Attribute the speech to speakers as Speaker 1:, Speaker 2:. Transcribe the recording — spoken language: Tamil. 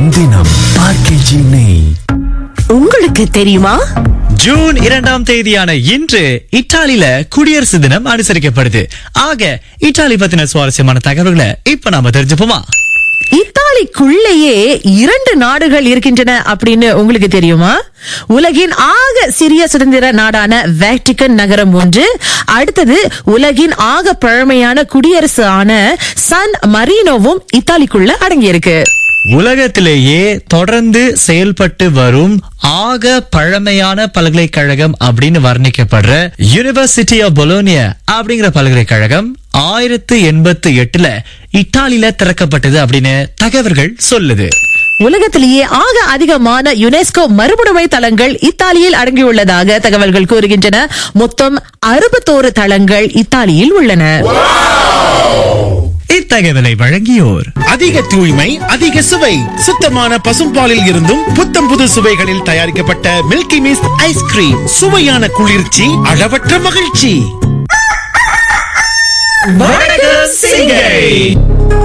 Speaker 1: தினம் தினம் ஆர்கேஜி நெய்
Speaker 2: உங்களுக்கு தெரியுமா
Speaker 3: ஜூன் இரண்டாம் தேதியான இன்று இத்தாலியில குடியரசு தினம் அனுசரிக்கப்படுது ஆக இத்தாலி பத்தின சுவாரஸ்யமான தகவல்களை இப்ப நாம தெரிஞ்சுப்போமா
Speaker 2: இத்தாலிக்குள்ளேயே இரண்டு நாடுகள் இருக்கின்றன அப்படின்னு உங்களுக்கு தெரியுமா உலகின் ஆக சிறிய சுதந்திர நாடான வேட்டிக்கன் நகரம் ஒன்று அடுத்தது உலகின் ஆக பழமையான குடியரசு ஆன சன் மரீனோவும் இத்தாலிக்குள்ள அடங்கியிருக்கு
Speaker 3: உலகத்திலேயே தொடர்ந்து செயல்பட்டு வரும் ஆக பழமையான பல்கலைக்கழகம் அப்படின்னு வர்ணிக்கப்படுற யூனிவர்சிட்டி ஆஃப் பொலோனியா அப்படிங்கிற பல்கலைக்கழகம் ஆயிரத்து எண்பத்து எட்டுல இத்தாலியில திறக்கப்பட்டது அப்படின்னு தகவல்கள் சொல்லுது
Speaker 2: உலகத்திலேயே ஆக அதிகமான யுனெஸ்கோ மறுபுடைமை தளங்கள் இத்தாலியில் அடங்கியுள்ளதாக தகவல்கள் கூறுகின்றன மொத்தம் அறுபத்தோரு தளங்கள் இத்தாலியில் உள்ளன
Speaker 3: இத்தகவலை வழங்கியோர்
Speaker 4: அதிக தூய்மை அதிக சுவை சுத்தமான பசும்பாலில் இருந்தும் புத்தம் புது சுவைகளில் தயாரிக்கப்பட்ட மில்கி மிஸ்ட் ஐஸ்கிரீம் சுவையான குளிர்ச்சி அளவற்ற மகிழ்ச்சி
Speaker 3: வணக்கம் சிங்கை